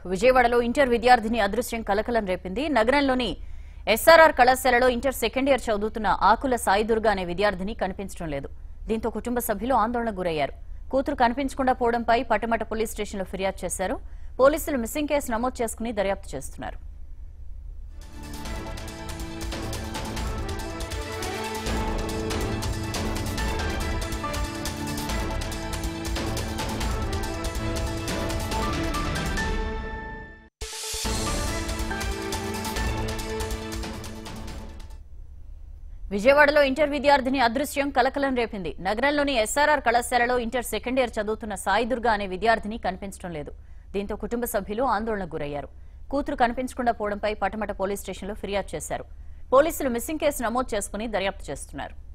విజయవాడలో ఇంటర్ విద్యార్థిని అదృశ్యం కలకలం రేపింది నగరంలోని ఎస్ఆర్ఆర్ కళాశాలలో ఇంటర్ సెకండ్ ఇయర్ చదువుతున్న ఆకుల సాయిదుర్గ అనే విద్యార్థిని కనిపించడం లేదు దీంతో కుటుంబ సభ్యులు ఆందోళనకు గురయ్యారు కూతురు కనిపించకుండా పోవడంపై పట్టమట పోలీస్ స్టేషన్లో ఫిర్యాదు చేశారు పోలీసులు మిస్సింగ్ కేసు నమోదు చేసుకుని దర్యాప్తు చేస్తున్నారు విజయవాడలో ఇంటర్ విద్యార్థిని అదృశ్యం కలకలం రేపింది నగరంలోని ఎస్ఆర్ఆర్ కళాశాలలో ఇంటర్ సెకండ్ ఇయర్ చదువుతున్న సాయి దుర్గా అనే విద్యార్థిని కనిపించడం లేదు దీంతో కుటుంబ సభ్యులు ఆందోళనకు గురయ్యారు కూతురు కనిపించకుండా పోవడంపై పటమట పోలీస్ స్టేషన్లో ఫిర్యాదు చేశారు పోలీసులు మిస్సింగ్ కేసు నమోదు చేసుకుని దర్యాప్తు చేస్తున్నారు